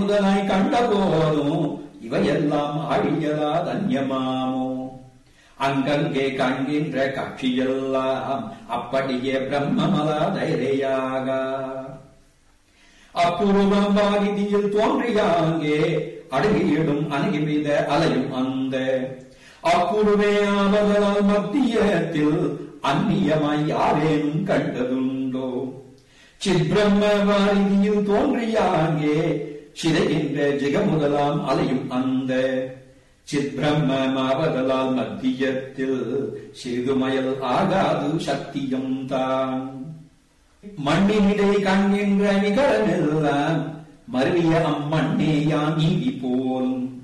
முதலாய் கண்ட போதும் இவையெல்லாம் ஆழியலா தன்யமாமோ அங்கங்கே காண்கின்ற காட்சியெல்லாம் அப்படியே பிரம்மமலா தைரையாக அப்புருவம் வாரிதியில் தோன்றியாங்கே அடங்கியிடும் அணுகிவித அலையும் அந்த அக்குருவே அவர்களால் மத்தியத்தில் அந்நியமாய் யாரேனும் கண்டதுண்டோ சித்பிரம்ம வாரிதியில் தோன்றியாங்கே சிதைகின்ற ஜெகமுதலாம் அலையும் அந்த சித்பிரம்மமாவதலால் மத்தியத்தில் சிறுமயல் ஆகாது சக்தியும் தான் மண்ணினிடை காண்கின்ற நிகழனெல்லாம் மருவிய அம்மண்ணேயான் நீதி போலும்